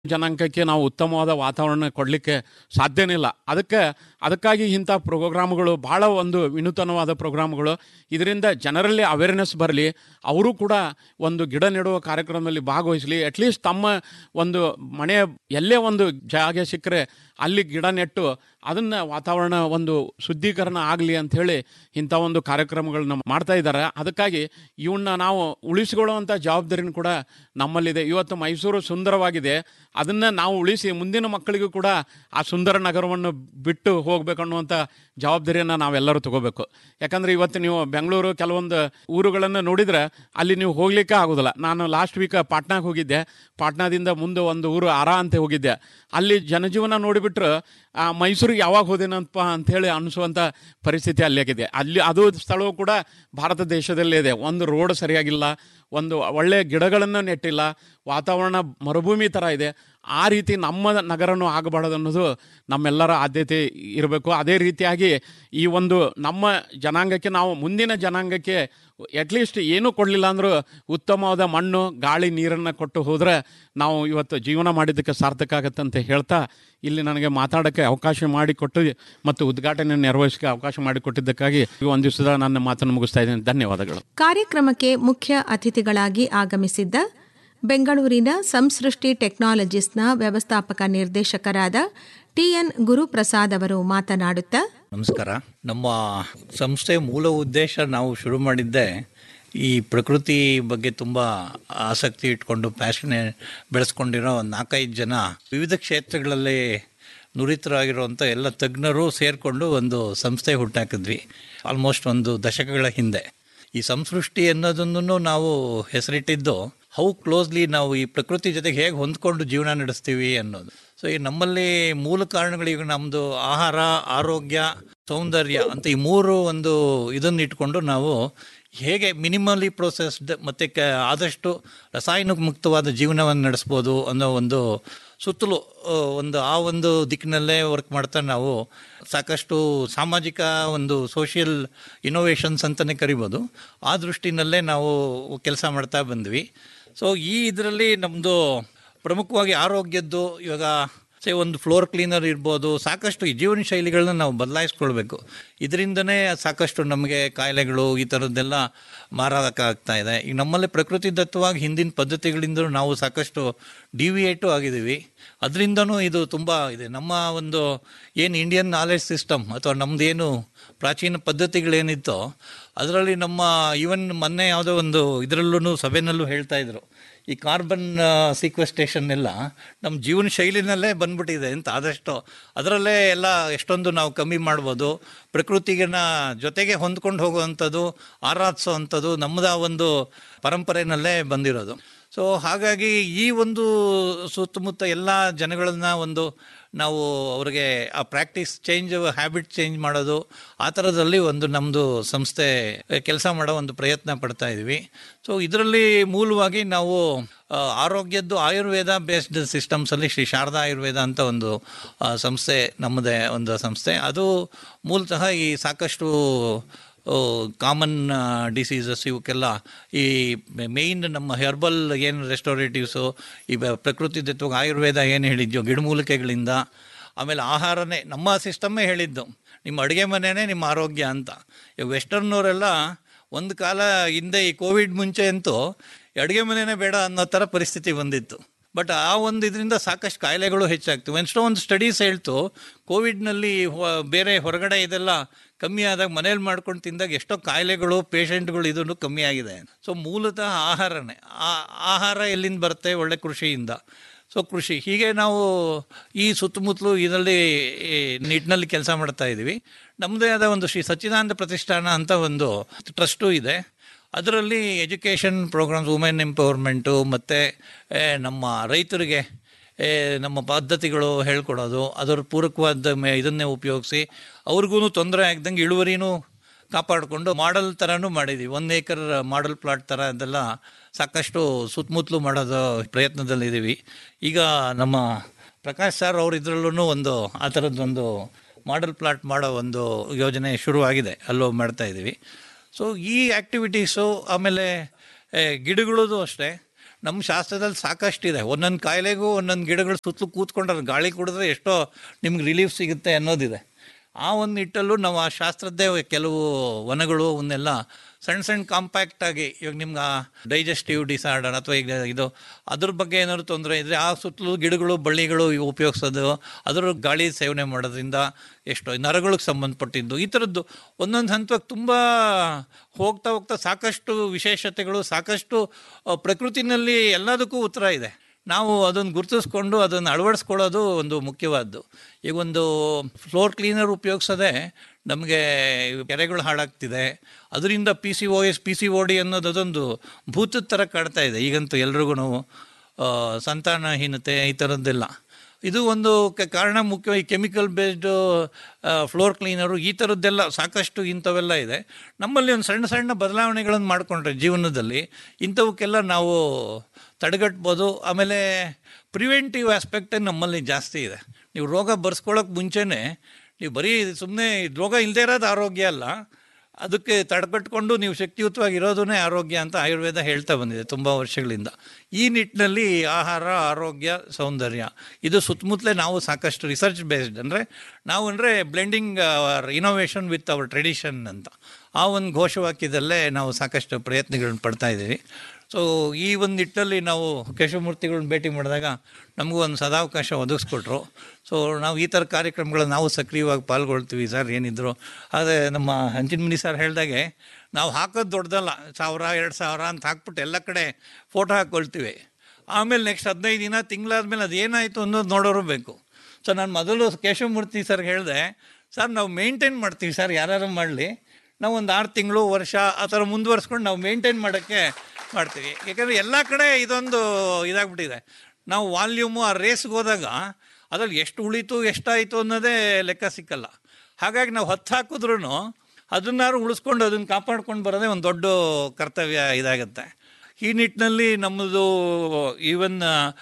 ಜನಾಂಗಕ್ಕೆ ನಾವು ಉತ್ತಮವಾದ ವಾತಾವರಣ ಕೊಡಲಿಕ್ಕೆ ಸಾಧ್ಯನೇ ಇಲ್ಲ ಅದಕ್ಕೆ ಅದಕ್ಕಾಗಿ ಇಂಥ ಪ್ರೋಗ್ರಾಮ್ಗಳು ಭಾಳ ಒಂದು ವಿನೂತನವಾದ ಪ್ರೋಗ್ರಾಮ್ಗಳು ಇದರಿಂದ ಜನರಲ್ಲಿ ಅವೇರ್ನೆಸ್ ಬರಲಿ ಅವರು ಕೂಡ ಒಂದು ಗಿಡ ನೆಡುವ ಕಾರ್ಯಕ್ರಮದಲ್ಲಿ ಭಾಗವಹಿಸಲಿ ಅಟ್ಲೀಸ್ಟ್ ತಮ್ಮ ಒಂದು ಮನೆಯ ಎಲ್ಲೇ ಒಂದು ಜಾಗ ಸಿಕ್ಕರೆ ಅಲ್ಲಿ ಗಿಡ ನೆಟ್ಟು ಅದನ್ನು ವಾತಾವರಣ ಒಂದು ಶುದ್ಧೀಕರಣ ಆಗಲಿ ಅಂಥೇಳಿ ಇಂಥ ಒಂದು ಕಾರ್ಯಕ್ರಮಗಳನ್ನ ಮಾಡ್ತಾ ಇದ್ದಾರೆ ಅದಕ್ಕಾಗಿ ಇವನ್ನ ನಾವು ಉಳಿಸಿಕೊಳ್ಳುವಂಥ ಜವಾಬ್ದಾರಿನೂ ಕೂಡ ನಮ್ಮಲ್ಲಿದೆ ಇವತ್ತು ಮೈಸೂರು ಸುಂದರವಾಗಿದೆ ಅದನ್ನು ನಾವು ಉಳಿಸಿ ಮುಂದಿನ ಮಕ್ಕಳಿಗೂ ಕೂಡ ಆ ಸುಂದರ ನಗರವನ್ನು ಬಿಟ್ಟು ಹೋಗ್ಬೇಕು ಅನ್ನುವಂಥ ಜವಾಬ್ದಾರಿಯನ್ನು ನಾವೆಲ್ಲರೂ ತಗೋಬೇಕು ಯಾಕಂದರೆ ಇವತ್ತು ನೀವು ಬೆಂಗಳೂರು ಕೆಲವೊಂದು ಊರುಗಳನ್ನು ನೋಡಿದರೆ ಅಲ್ಲಿ ನೀವು ಹೋಗ್ಲಿಕ್ಕೆ ಆಗೋದಿಲ್ಲ ನಾನು ಲಾಸ್ಟ್ ವೀಕ್ ಪಾಟ್ನಾಗೆ ಹೋಗಿದ್ದೆ ಪಾಟ್ನಾದಿಂದ ಮುಂದೆ ಒಂದು ಊರು ಆರಾ ಅಂತ ಹೋಗಿದ್ದೆ ಅಲ್ಲಿ ಜನಜೀವನ ನೋಡಿಬಿಟ್ರೆ ಆ ಮೈಸೂರಿಗೆ ಯಾವಾಗ ಹೋದೇನಪ್ಪ ಅಂಥೇಳಿ ಅನಿಸುವಂಥ ಪರಿಸ್ಥಿತಿ ಅಲ್ಲಿಯಾಗಿದೆ ಅಲ್ಲಿ ಅದು ಸ್ಥಳವು ಕೂಡ ಭಾರತ ದೇಶದಲ್ಲೇ ಇದೆ ಒಂದು ರೋಡ್ ಸರಿಯಾಗಿಲ್ಲ ಒಂದು ಒಳ್ಳೆಯ ಗಿಡಗಳನ್ನು ನೆಟ್ಟಿಲ್ಲ ವಾತಾವರಣ ಮರುಭೂಮಿ ಥರ ಇದೆ ಆ ರೀತಿ ನಮ್ಮ ನಗರನೂ ಆಗಬಾರ್ದು ಅನ್ನೋದು ನಮ್ಮೆಲ್ಲರ ಆದ್ಯತೆ ಇರಬೇಕು ಅದೇ ರೀತಿಯಾಗಿ ಈ ಒಂದು ನಮ್ಮ ಜನಾಂಗಕ್ಕೆ ನಾವು ಮುಂದಿನ ಜನಾಂಗಕ್ಕೆ ಅಟ್ಲೀಸ್ಟ್ ಏನೂ ಕೊಡಲಿಲ್ಲ ಅಂದರೂ ಉತ್ತಮವಾದ ಮಣ್ಣು ಗಾಳಿ ನೀರನ್ನು ಕೊಟ್ಟು ಹೋದರೆ ನಾವು ಇವತ್ತು ಜೀವನ ಮಾಡಿದ್ದಕ್ಕೆ ಸಾರ್ಥಕ ಆಗುತ್ತೆ ಅಂತ ಹೇಳ್ತಾ ಇಲ್ಲಿ ನನಗೆ ಮಾತಾಡೋಕ್ಕೆ ಅವಕಾಶ ಮಾಡಿಕೊಟ್ಟು ಮತ್ತು ಉದ್ಘಾಟನೆ ನೆರವೇರಿಸಕ್ಕೆ ಅವಕಾಶ ಮಾಡಿಕೊಟ್ಟಿದ್ದಕ್ಕಾಗಿ ಒಂದು ದಿವಸದ ನನ್ನ ಮಾತನ್ನು ಮುಗಿಸ್ತಾ ಇದ್ದೇನೆ ಧನ್ಯವಾದಗಳು ಕಾರ್ಯಕ್ರಮಕ್ಕೆ ಮುಖ್ಯ ಅತಿಥಿಗಳಾಗಿ ಆಗಮಿಸಿದ್ದ ಬೆಂಗಳೂರಿನ ಸಂಸೃಷ್ಟಿ ಟೆಕ್ನಾಲಜೀಸ್ನ ವ್ಯವಸ್ಥಾಪಕ ನಿರ್ದೇಶಕರಾದ ಟಿಎನ್ ಗುರುಪ್ರಸಾದ್ ಅವರು ಮಾತನಾಡುತ್ತಾ ನಮಸ್ಕಾರ ನಮ್ಮ ಸಂಸ್ಥೆಯ ಮೂಲ ಉದ್ದೇಶ ನಾವು ಶುರು ಮಾಡಿದ್ದೆ ಈ ಪ್ರಕೃತಿ ಬಗ್ಗೆ ತುಂಬ ಆಸಕ್ತಿ ಇಟ್ಕೊಂಡು ಪ್ಯಾಷನ್ ಬೆಳೆಸ್ಕೊಂಡಿರೋ ಒಂದು ನಾಲ್ಕೈದು ಜನ ವಿವಿಧ ಕ್ಷೇತ್ರಗಳಲ್ಲಿ ನುರಿತರಾಗಿರುವಂಥ ಎಲ್ಲ ತಜ್ಞರು ಸೇರಿಕೊಂಡು ಒಂದು ಸಂಸ್ಥೆ ಹುಟ್ಟಾಕಿದ್ವಿ ಆಲ್ಮೋಸ್ಟ್ ಒಂದು ದಶಕಗಳ ಹಿಂದೆ ಈ ಸಂಸೃಷ್ಟಿ ಅನ್ನೋದನ್ನು ನಾವು ಹೆಸರಿಟ್ಟಿದ್ದು ಹೌ ಕ್ಲೋಸ್ಲಿ ನಾವು ಈ ಪ್ರಕೃತಿ ಜೊತೆಗೆ ಹೇಗೆ ಹೊಂದ್ಕೊಂಡು ಜೀವನ ನಡೆಸ್ತೀವಿ ಅನ್ನೋದು ಸೊ ಈ ನಮ್ಮಲ್ಲಿ ಮೂಲ ಕಾರಣಗಳು ನಮ್ಮದು ಆಹಾರ ಆರೋಗ್ಯ ಸೌಂದರ್ಯ ಅಂತ ಈ ಮೂರು ಒಂದು ಇದನ್ನು ಇಟ್ಕೊಂಡು ನಾವು ಹೇಗೆ ಮಿನಿಮಲಿ ಪ್ರೊಸೆಸ್ಡ್ ಮತ್ತು ಕ ಆದಷ್ಟು ರಸಾಯನ ಮುಕ್ತವಾದ ಜೀವನವನ್ನು ನಡೆಸ್ಬೋದು ಅನ್ನೋ ಒಂದು ಸುತ್ತಲೂ ಆ, ಒಂದು ಆ ಒಂದು ದಿಕ್ಕಿನಲ್ಲೇ ವರ್ಕ್ ಮಾಡ್ತಾ ನಾವು ಸಾಕಷ್ಟು ಸಾಮಾಜಿಕ ಒಂದು ಸೋಷಿಯಲ್ ಇನೋವೇಷನ್ಸ್ ಅಂತಲೇ ಕರಿಬೋದು ಆ ದೃಷ್ಟಿನಲ್ಲೇ ನಾವು ಕೆಲಸ ಮಾಡ್ತಾ ಬಂದ್ವಿ ಸೊ ಈ ಇದರಲ್ಲಿ ನಮ್ಮದು ಪ್ರಮುಖವಾಗಿ ಆರೋಗ್ಯದ್ದು ಇವಾಗ ಸೇ ಒಂದು ಫ್ಲೋರ್ ಕ್ಲೀನರ್ ಇರ್ಬೋದು ಸಾಕಷ್ಟು ಈ ಜೀವನ ಶೈಲಿಗಳನ್ನ ನಾವು ಬದಲಾಯಿಸ್ಕೊಳ್ಬೇಕು ಇದರಿಂದನೇ ಸಾಕಷ್ಟು ನಮಗೆ ಕಾಯಿಲೆಗಳು ಈ ಥರದ್ದೆಲ್ಲ ಮಾರಾಟ ಆಗ್ತಾ ಇದೆ ಈಗ ನಮ್ಮಲ್ಲಿ ಪ್ರಕೃತಿದತ್ತವಾಗಿ ಹಿಂದಿನ ಪದ್ಧತಿಗಳಿಂದ ನಾವು ಸಾಕಷ್ಟು ಡಿವಿಯೇಟು ಆಗಿದ್ದೀವಿ ಅದರಿಂದನೂ ಇದು ತುಂಬ ಇದೆ ನಮ್ಮ ಒಂದು ಏನು ಇಂಡಿಯನ್ ನಾಲೆಡ್ಜ್ ಸಿಸ್ಟಮ್ ಅಥವಾ ನಮ್ಮದೇನು ಪ್ರಾಚೀನ ಪದ್ಧತಿಗಳೇನಿತ್ತೋ ಅದರಲ್ಲಿ ನಮ್ಮ ಈವನ್ ಮೊನ್ನೆ ಯಾವುದೋ ಒಂದು ಇದರಲ್ಲೂ ಸಭೆನಲ್ಲೂ ಹೇಳ್ತಾ ಇದ್ರು ಈ ಕಾರ್ಬನ್ ಸೀಕ್ವೆಸ್ಟೇಷನ್ ಎಲ್ಲ ನಮ್ಮ ಜೀವನ ಶೈಲಿನಲ್ಲೇ ಬಂದ್ಬಿಟ್ಟಿದೆ ಅಂತ ಆದಷ್ಟು ಅದರಲ್ಲೇ ಎಲ್ಲ ಎಷ್ಟೊಂದು ನಾವು ಕಮ್ಮಿ ಮಾಡ್ಬೋದು ಪ್ರಕೃತಿಗೆನ ಜೊತೆಗೆ ಹೊಂದ್ಕೊಂಡು ಹೋಗುವಂಥದ್ದು ಆರಾಧಿಸೋ ಅಂಥದ್ದು ನಮ್ಮದ ಒಂದು ಪರಂಪರೆನಲ್ಲೇ ಬಂದಿರೋದು ಸೊ ಹಾಗಾಗಿ ಈ ಒಂದು ಸುತ್ತಮುತ್ತ ಎಲ್ಲ ಜನಗಳನ್ನ ಒಂದು ನಾವು ಅವ್ರಿಗೆ ಆ ಪ್ರಾಕ್ಟೀಸ್ ಚೇಂಜ್ ಹ್ಯಾಬಿಟ್ ಚೇಂಜ್ ಮಾಡೋದು ಆ ಥರದಲ್ಲಿ ಒಂದು ನಮ್ಮದು ಸಂಸ್ಥೆ ಕೆಲಸ ಮಾಡೋ ಒಂದು ಪ್ರಯತ್ನ ಪಡ್ತಾ ಇದ್ವಿ ಸೊ ಇದರಲ್ಲಿ ಮೂಲವಾಗಿ ನಾವು ಆ, ಆರೋಗ್ಯದ್ದು ಆಯುರ್ವೇದ ಬೇಸ್ಡ್ ಸಿಸ್ಟಮ್ಸಲ್ಲಿ ಶ್ರೀ ಶಾರದಾ ಆಯುರ್ವೇದ ಅಂತ ಒಂದು ಆ, ಸಂಸ್ಥೆ ನಮ್ಮದೇ ಒಂದು ಸಂಸ್ಥೆ ಅದು ಮೂಲತಃ ಈ ಸಾಕಷ್ಟು ಕಾಮನ್ ಡಿಸೀಸಸ್ ಇವಕ್ಕೆಲ್ಲ ಈ ಮೇಯ್ನ್ ನಮ್ಮ ಹೆರ್ಬಲ್ ಏನು ರೆಸ್ಟೋರೇಟಿವ್ಸು ಈ ಬ- ಪ್ರಕೃತಿ ದತ್ತವಾಗಿ ಆಯುರ್ವೇದ ಏನು ಹೇಳಿದ್ಯೋ ಗಿಡಮೂಲಿಕೆಗಳಿಂದ ಆಮೇಲೆ ಆಹಾರನೇ ನಮ್ಮ ಸಿಸ್ಟಮ್ಮೇ ಹೇಳಿದ್ದು ನಿಮ್ಮ ಅಡುಗೆ ಮನೆಯೇ ನಿಮ್ಮ ಆರೋಗ್ಯ ಅಂತ ಈಗ ವೆಸ್ಟರ್ನವರೆಲ್ಲ ಒಂದು ಕಾಲ ಹಿಂದೆ ಈ ಕೋವಿಡ್ ಮುಂಚೆ ಅಂತೂ ಅಡುಗೆ ಮನೆಯೇ ಬೇಡ ಅನ್ನೋ ಥರ ಪರಿಸ್ಥಿತಿ ಬಂದಿತ್ತು ಬಟ್ ಆ ಒಂದು ಇದರಿಂದ ಸಾಕಷ್ಟು ಕಾಯಿಲೆಗಳು ಹೆಚ್ಚಾಗ್ತವೆ ಎಷ್ಟೋ ಒಂದು ಸ್ಟಡೀಸ್ ಹೇಳ್ತು ಕೋವಿಡ್ನಲ್ಲಿ ಹೊ- ಬೇರೆ ಹೊರಗಡೆ ಇದೆಲ್ಲ ಕಮ್ಮಿ ಆದಾಗ ಮನೇಲಿ ಮಾಡ್ಕೊಂಡು ತಿಂದಾಗ ಎಷ್ಟೋ ಕಾಯಿಲೆಗಳು ಪೇಷಂಟ್ಗಳು ಇದನ್ನು ಕಮ್ಮಿ ಆಗಿದೆ ಸೊ ಮೂಲತಃ ಆಹಾರನೇ ಆ ಆಹಾರ ಎಲ್ಲಿಂದ ಬರುತ್ತೆ ಒಳ್ಳೆ ಕೃಷಿಯಿಂದ ಸೊ ಕೃಷಿ ಹೀಗೆ ನಾವು ಈ ಸುತ್ತಮುತ್ತಲು ಇದರಲ್ಲಿ ಈ ನಿಟ್ಟಿನಲ್ಲಿ ಕೆಲಸ ಮಾಡ್ತಾ ಇದ್ದೀವಿ ನಮ್ಮದೇ ಆದ ಒಂದು ಶ್ರೀ ಸಚ್ಚಿದಾನಂದ ಪ್ರತಿಷ್ಠಾನ ಅಂತ ಒಂದು ಟ್ರಸ್ಟು ಇದೆ ಅದರಲ್ಲಿ ಎಜುಕೇಷನ್ ಪ್ರೋಗ್ರಾಮ್ಸ್ ವುಮೆನ್ ಎಂಪವರ್ಮೆಂಟು ಮತ್ತು ನಮ್ಮ ರೈತರಿಗೆ ಏ, ನಮ್ಮ ಪದ್ಧತಿಗಳು ಹೇಳ್ಕೊಡೋದು ಅದರ ಪೂರಕವಾದ ಮೇ ಇದನ್ನೇ ಉಪಯೋಗಿಸಿ ಅವ್ರಿಗೂ ತೊಂದರೆ ಆಗ್ದಂಗೆ ಇಳುವರಿನೂ ಕಾಪಾಡಿಕೊಂಡು ಮಾಡಲ್ ಥರನೂ ಮಾಡಿದ್ದೀವಿ ಒಂದು ಏಕರ್ ಮಾಡಲ್ ಪ್ಲಾಟ್ ಥರ ಅದೆಲ್ಲ ಸಾಕಷ್ಟು ಸುತ್ತಮುತ್ತಲು ಮಾಡೋದು ಪ್ರಯತ್ನದಲ್ಲಿದ್ದೀವಿ ಈಗ ನಮ್ಮ ಪ್ರಕಾಶ್ ಸರ್ ಅವ್ರ ಇದರಲ್ಲೂ ಒಂದು ಆ ಥರದ್ದೊಂದು ಮಾಡಲ್ ಪ್ಲಾಟ್ ಮಾಡೋ ಒಂದು ಯೋಜನೆ ಶುರುವಾಗಿದೆ ಅಲ್ಲೋ ಮಾಡ್ತಾ ಇದ್ದೀವಿ ಸೊ ಈ ಆ್ಯಕ್ಟಿವಿಟೀಸು ಆಮೇಲೆ ಏ, ಗಿಡಗಳದು ಅಷ್ಟೇ ನಮ್ಮ ಶಾಸ್ತ್ರದಲ್ಲಿ ಸಾಕಷ್ಟಿದೆ ಒಂದೊಂದು ಕಾಯಿಲೆಗೂ ಒಂದೊಂದು ಗಿಡಗಳು ಸುತ್ತಲೂ ಕೂತ್ಕೊಂಡ್ರೆ ಗಾಳಿ ಕುಡಿದ್ರೆ ಎಷ್ಟೋ ನಿಮ್ಗೆ ರಿಲೀಫ್ ಸಿಗುತ್ತೆ ಅನ್ನೋದಿದೆ ಆ ಒಂದು ನಿಟ್ಟಲ್ಲೂ ನಾವು ಆ ಶಾಸ್ತ್ರದ್ದೇ ಕೆಲವು ವನಗಳು ಅವನ್ನೆಲ್ಲ ಸಣ್ಣ ಸಣ್ಣ ಕಾಂಪ್ಯಾಕ್ಟ್ ಆಗಿ ಇವಾಗ ನಿಮ್ಗೆ ಡೈಜೆಸ್ಟಿವ್ ಡಿಸಾರ್ಡರ್ ಅಥವಾ ಈಗ ಇದು ಅದ್ರ ಬಗ್ಗೆ ಏನಾದ್ರು ತೊಂದರೆ ಇದ್ದರೆ ಆ ಸುತ್ತಲೂ ಗಿಡಗಳು ಬಳ್ಳಿಗಳು ಇವು ಉಪಯೋಗಿಸೋದು ಅದರ ಗಾಳಿ ಸೇವನೆ ಮಾಡೋದ್ರಿಂದ ಎಷ್ಟೋ ನರಗಳಿಗೆ ಸಂಬಂಧಪಟ್ಟಿದ್ದು ಈ ಥರದ್ದು ಒಂದೊಂದು ಹಂತವಾಗಿ ತುಂಬ ಹೋಗ್ತಾ ಹೋಗ್ತಾ ಸಾಕಷ್ಟು ವಿಶೇಷತೆಗಳು ಸಾಕಷ್ಟು ಆ, ಪ್ರಕೃತಿನಲ್ಲಿ ಎಲ್ಲದಕ್ಕೂ ಉತ್ತರ ಇದೆ ನಾವು ಅದನ್ನು ಗುರುತಿಸ್ಕೊಂಡು ಅದನ್ನು ಅಳವಡಿಸ್ಕೊಳ್ಳೋದು ಒಂದು ಮುಖ್ಯವಾದ್ದು ಈಗ ಒಂದು ಫ್ಲೋರ್ ಕ್ಲೀನರ್ ಉಪಯೋಗಿಸೋದೆ ನಮಗೆ ಕೆರೆಗಳು ಹಾಳಾಗ್ತಿದೆ ಅದರಿಂದ P C O S P C O D ಅನ್ನೋದು ಅದೊಂದು ಭೂತದ ಥರ ಕಾಡ್ತಾ ಇದೆ ಈಗಂತೂ ಎಲ್ರಿಗೂ ಸಂತಾನಹೀನತೆ ಈ ಥರದ್ದೆಲ್ಲ ಇದು ಒಂದು ಕ- ಕಾರಣ ಮುಖ್ಯವಾಗಿ ಕೆಮಿಕಲ್ ಬೇಸ್ಡ್ ಫ್ಲೋರ್ ಕ್ಲೀನರು ಈ ಥರದ್ದೆಲ್ಲ ಸಾಕಷ್ಟು ಇಂಥವೆಲ್ಲ ಇದೆ ನಮ್ಮಲ್ಲಿ ಒಂದು ಸಣ್ಣ ಸಣ್ಣ ಬದಲಾವಣೆಗಳನ್ನು ಮಾಡಿಕೊಂಡ್ರೆ ಜೀವನದಲ್ಲಿ ಇಂಥವಕ್ಕೆಲ್ಲ ನಾವು ತಡೆಗಟ್ಬೋದು ಆಮೇಲೆ ಪ್ರಿವೆಂಟಿವ್ ಆಸ್ಪೆಕ್ಟೇ ನಮ್ಮಲ್ಲಿ ಜಾಸ್ತಿ ಇದೆ ನೀವು ರೋಗ ಬರ್ಸ್ಕೊಳ್ಳೋಕೆ ಮುಂಚೆನೇ ನೀವು ಬರೀ ಸುಮ್ಮನೆ ರೋಗ ಇಲ್ಲದೇ ಇರೋದು ಆರೋಗ್ಯ ಅಲ್ಲ ಅದಕ್ಕೆ ತಡೆಗಟ್ಕೊಂಡು ನೀವು ಶಕ್ತಿಯುತವಾಗಿರೋದೇ ಆರೋಗ್ಯ ಅಂತ ಆಯುರ್ವೇದ ಹೇಳ್ತಾ ಬಂದಿದೆ ತುಂಬ ವರ್ಷಗಳಿಂದ ಈ ನಿಟ್ಟಿನಲ್ಲಿ ಆಹಾರ ಆರೋಗ್ಯ ಸೌಂದರ್ಯ ಇದು ಸುತ್ತಮುತ್ತಲೇ ನಾವು ಸಾಕಷ್ಟು ರಿಸರ್ಚ್ ಬೇಸ್ಡ್ ಅಂದರೆ ನಾವು ಅಂದರೆ blending innovation with our tradition ಅಂತ ಆ ಒಂದು ಘೋಷವಾಕ್ಯದಲ್ಲೇ ನಾವು ಸಾಕಷ್ಟು ಪ್ರಯತ್ನಗಳನ್ನ ಪಡ್ತಾ ಇದ್ದೀವಿ ಸೊ ಈ ಒಂದು ನಿಟ್ಟಿನಲ್ಲಿ ನಾವು ಕೇಶವಮೂರ್ತಿಗಳನ್ನ ಭೇಟಿ ಮಾಡಿದಾಗ ನಮಗೂ ಒಂದು ಸದಾವಕಾಶ ಒದಗಿಸ್ಕೊಟ್ರು ಸೊ ನಾವು ಈ ಥರ ಕಾರ್ಯಕ್ರಮಗಳನ್ನ ನಾವು ಸಕ್ರಿಯವಾಗಿ ಪಾಲ್ಗೊಳ್ತೀವಿ ಸರ್ ಏನಿದ್ರು ಆದರೆ ನಮ್ಮ ಹಂಚಿನ ಮಿನಿ ಸರ್ ಹೇಳ್ದಾಗೆ ನಾವು ಹಾಕೋದು ದೊಡ್ಡದಲ್ಲ ಸಾವಿರ ಎರಡು ಸಾವಿರ ಅಂತ ಹಾಕ್ಬಿಟ್ಟು ಎಲ್ಲ ಕಡೆ ಫೋಟೋ ಹಾಕ್ಕೊಳ್ತೀವಿ ಆಮೇಲೆ ನೆಕ್ಸ್ಟ್ ಹದಿನೈದು ದಿನ ತಿಂಗಳಾದ್ಮೇಲೆ ಅದು ಏನಾಯಿತು ಅನ್ನೋದು ನೋಡೋರು ಬೇಕು ಸೊ ನಾನು ಮೊದಲು ಕೇಶವಮೂರ್ತಿ ಸರ್ ಹೇಳಿದೆ ಸರ್ ನಾವು ಮೇಂಟೈನ್ ಮಾಡ್ತೀವಿ ಸರ್ ಯಾರು ಮಾಡಲಿ ನಾವು ಒಂದು ಆರು ತಿಂಗಳು ವರ್ಷ ಆ ಥರ ಮುಂದುವರ್ಸ್ಕೊಂಡು ನಾವು ಮೇಂಟೈನ್ ಮಾಡೋಕ್ಕೆ ಮಾಡ್ತೀವಿ ಯಾಕಂದರೆ ಎಲ್ಲ ಕಡೆ ಇದೊಂದು ಇದಾಗ್ಬಿಟ್ಟಿದೆ ನಾವು ವಾಲ್ಯೂಮು ಆ ರೇಸ್ಗೆ ಹೋದಾಗ ಅದ್ರಲ್ಲಿ ಎಷ್ಟು ಉಳಿತು ಎಷ್ಟಾಯಿತು ಅನ್ನೋದೇ ಲೆಕ್ಕ ಸಿಕ್ಕಲ್ಲ ಹಾಗಾಗಿ ನಾವು ಹತ್ತು ಹಾಕಿದ್ರೂ ಅದನ್ನಾರು ಉಳಿಸ್ಕೊಂಡು ಅದನ್ನು ಕಾಪಾಡ್ಕೊಂಡು ಬರೋದೇ ಒಂದು ದೊಡ್ಡ ಕರ್ತವ್ಯ ಇದಾಗುತ್ತೆ ಈ ನಿಟ್ಟಿನಲ್ಲಿ ನಮ್ಮದು ಈವನ್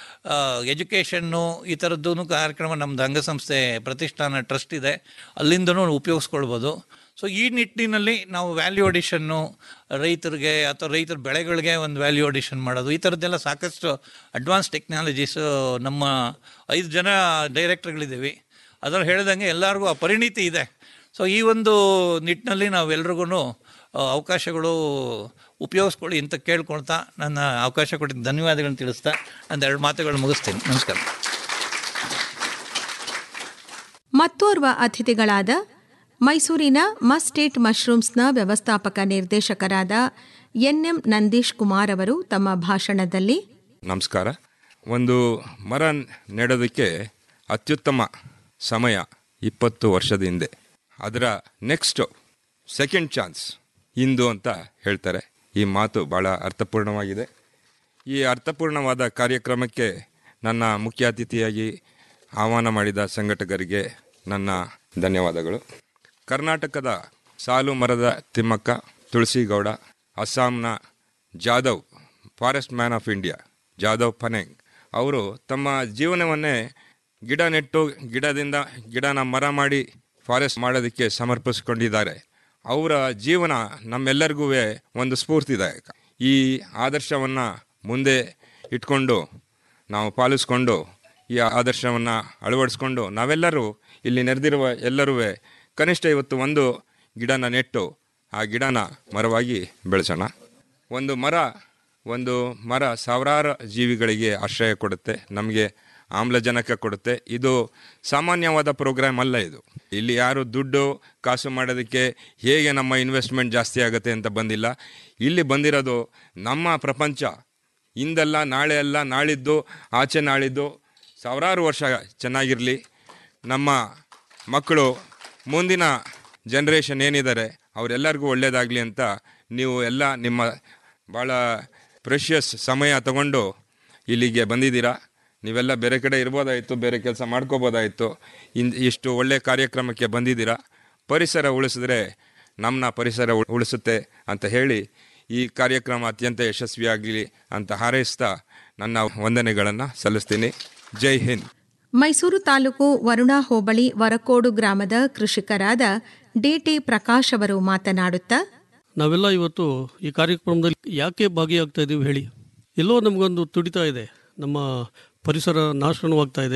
ಎಜುಕೇಷನ್ನು ಈ ಥರದ್ದು ಕಾರ್ಯಕ್ರಮ ನಮ್ಮದು ಅಂಗಸಂಸ್ಥೆ ಪ್ರತಿಷ್ಠಾನ ಟ್ರಸ್ಟ್ ಇದೆ ಅಲ್ಲಿಂದನೂ ಉಪಯೋಗಿಸ್ಕೊಳ್ಬೋದು ಸೊ ಈ ನಿಟ್ಟಿನಲ್ಲಿ ನಾವು ವ್ಯಾಲ್ಯೂ ಅಡಿಷನ್ನು ರೈತರಿಗೆ ಅಥವಾ ರೈತರ ಬೆಳೆಗಳಿಗೆ ಒಂದು ವ್ಯಾಲ್ಯೂ ಅಡಿಷನ್ ಮಾಡೋದು ಈ ಥರದ್ದೆಲ್ಲ ಸಾಕಷ್ಟು ಅಡ್ವಾನ್ಸ್ ಟೆಕ್ನಾಲಜೀಸು ನಮ್ಮ ಐದು ಜನ ಡೈರೆಕ್ಟರ್ಗಳಿದ್ದೀವಿ ಅದ್ರಲ್ಲಿ ಹೇಳ್ದಂಗೆ ಎಲ್ಲರಿಗೂ ಆ ಪರಿಣಿತಿ ಇದೆ ಸೊ ಈ ಒಂದು ನಿಟ್ಟಿನಲ್ಲಿ ನಾವೆಲ್ರಿಗೂ ಅವಕಾಶಗಳು ಉಪಯೋಗಿಸ್ಕೊಳ್ಳಿ ಅಂತ ಕೇಳ್ಕೊಳ್ತಾ ನನ್ನ ಅವಕಾಶ ಕೊಟ್ಟಿದ್ದ ಧನ್ಯವಾದಗಳನ್ನು ತಿಳಿಸ್ತಾ ಒಂದೆರಡು ಮಾತುಗಳು ಮುಗಿಸ್ತೀನಿ ನಮಸ್ಕಾರ ಮತ್ತೋರ್ವ ಅತಿಥಿಗಳಾದ ಮೈಸೂರಿನ ಮಸ್ಟೇಟ್ ಮಶ್ರೂಮ್ಸ್ನ ವ್ಯವಸ್ಥಾಪಕ ನಿರ್ದೇಶಕರಾದ ಎನ್ಎಂ ನಂದೀಶ್ ಕುಮಾರ್ ಅವರು ತಮ್ಮ ಭಾಷಣದಲ್ಲಿ ನಮಸ್ಕಾರ ಒಂದು ಮರ ನೆಡೋದಕ್ಕೆ ಅತ್ಯುತ್ತಮ ಸಮಯ ಇಪ್ಪತ್ತು ವರ್ಷದ ಹಿಂದೆ ಅದರ ನೆಕ್ಸ್ಟ್ ಸೆಕೆಂಡ್ ಚಾನ್ಸ್ ಇಂದು ಅಂತ ಹೇಳ್ತಾರೆ ಈ ಮಾತು ಭಾಳ ಅರ್ಥಪೂರ್ಣವಾಗಿದೆ ಈ ಅರ್ಥಪೂರ್ಣವಾದ ಕಾರ್ಯಕ್ರಮಕ್ಕೆ ನನ್ನ ಮುಖ್ಯ ಅತಿಥಿಯಾಗಿ ಆಹ್ವಾನ ಮಾಡಿದ ಸಂಘಟಕರಿಗೆ ನನ್ನ ಧನ್ಯವಾದಗಳು ಕರ್ನಾಟಕದ ಸಾಲು ಮರದ ತಿಮ್ಮಕ್ಕ ತುಳಸಿಗೌಡ ಅಸ್ಸಾಂನ Jadhav forest man of India Jadhav Payeng ಅವರು ತಮ್ಮ ಜೀವನವನ್ನೇ ಗಿಡ ನೆಟ್ಟು ಗಿಡದಿಂದ ಗಿಡನ ಮರ ಮಾಡಿ ಫಾರೆಸ್ಟ್ ಮಾಡೋದಕ್ಕೆ ಸಮರ್ಪಿಸಿಕೊಂಡಿದ್ದಾರೆ ಅವರ ಜೀವನ ನಮ್ಮೆಲ್ಲರಿಗೂ ಒಂದು ಸ್ಫೂರ್ತಿದಾಯಕ ಈ ಆದರ್ಶವನ್ನು ಮುಂದೆ ಇಟ್ಕೊಂಡು ನಾವು ಪಾಲಿಸ್ಕೊಂಡು ಈ ಆದರ್ಶವನ್ನು ಅಳವಡಿಸ್ಕೊಂಡು ನಾವೆಲ್ಲರೂ ಇಲ್ಲಿ ನೆರೆದಿರುವ ಎಲ್ಲರೂ ಕನಿಷ್ಠ ಇವತ್ತು ಒಂದು ಗಿಡನ ನೆಟ್ಟು ಆ ಗಿಡನ ಮರವಾಗಿ ಬೆಳೆಸೋಣ ಒಂದು ಮರ ಒಂದು ಮರ ಸಾವಿರಾರು ಜೀವಿಗಳಿಗೆ ಆಶ್ರಯ ಕೊಡುತ್ತೆ ನಮಗೆ ಆಮ್ಲಜನಕ ಕೊಡುತ್ತೆ ಇದು ಸಾಮಾನ್ಯವಾದ ಪ್ರೋಗ್ರಾಮ್ ಅಲ್ಲ ಇದು ಇಲ್ಲಿ ಯಾರು ದುಡ್ಡು ಕಾಸು ಮಾಡೋದಕ್ಕೆ ಹೇಗೆ ನಮ್ಮ ಇನ್ವೆಸ್ಟ್ಮೆಂಟ್ ಜಾಸ್ತಿ ಆಗುತ್ತೆ ಅಂತ ಬಂದಿಲ್ಲ ಇಲ್ಲಿ ಬಂದಿರೋದು ನಮ್ಮ ಪ್ರಪಂಚ ಇಂದಲ್ಲ ನಾಳೆ ಅಲ್ಲ ನಾಳಿದ್ದು ಆಚೆ ನಾಳಿದ್ದು ಸಾವಿರಾರು ವರ್ಷ ಚೆನ್ನಾಗಿರಲಿ ನಮ್ಮ ಮಕ್ಕಳು ಮುಂದಿನ ಜನ್ರೇಷನ್ ಏನಿದ್ದಾರೆ ಅವರೆಲ್ಲರಿಗೂ ಒಳ್ಳೆಯದಾಗಲಿ ಅಂತ ನೀವು ಎಲ್ಲ ನಿಮ್ಮ ಭಾಳ ಪ್ರೆಷಿಯಸ್ ಸಮಯ ತಗೊಂಡು ಇಲ್ಲಿಗೆ ಬಂದಿದ್ದೀರಾ ನೀವೆಲ್ಲ ಬೇರೆ ಕಡೆ ಇರ್ಬೋದಾಯಿತು ಬೇರೆ ಕೆಲಸ ಮಾಡ್ಕೋಬೋದಾಯಿತು ಇನ್ ಇಷ್ಟು ಒಳ್ಳೆಯ ಕಾರ್ಯಕ್ರಮಕ್ಕೆ ಬಂದಿದ್ದೀರಾ ಪರಿಸರ ಉಳಿಸಿದ್ರೆ ನಮ್ಮನ್ನ ಪರಿಸರ ಉಳ್- ಉಳಿಸುತ್ತೆ ಅಂತ ಹೇಳಿ ಈ ಕಾರ್ಯಕ್ರಮ ಅತ್ಯಂತ ಯಶಸ್ವಿಯಾಗಲಿ ಅಂತ ಹಾರೈಸ್ತಾ ನನ್ನ ವಂದನೆಗಳನ್ನು ಸಲ್ಲಿಸ್ತೀನಿ ಜೈ ಹಿಂದ್ ಮೈಸೂರು ತಾಲೂಕು ವರುಣಾ ಹೋಬಳಿ ವರಕೋಡು ಗ್ರಾಮದ ಕೃಷಿಕರಾದ ಡಿಟಿ ಪ್ರಕಾಶ್ ಅವರು ಮಾತನಾಡುತ್ತಾ ನಾವೆಲ್ಲ ಇವತ್ತು ಈ ಕಾರ್ಯಕ್ರಮದಲ್ಲಿ ಯಾಕೆ ಭಾಗಿಯಾಗ್ತಾ ಇದ್ದೀವಿ ಹೇಳಿ ಎಲ್ಲೋ ನಮಗೊಂದು ತುಡಿತಾ ಇದೆ ನಮ್ಮ ಪರಿಸರ ನಾಶನವಾಗ್ತಾ ಇದೆ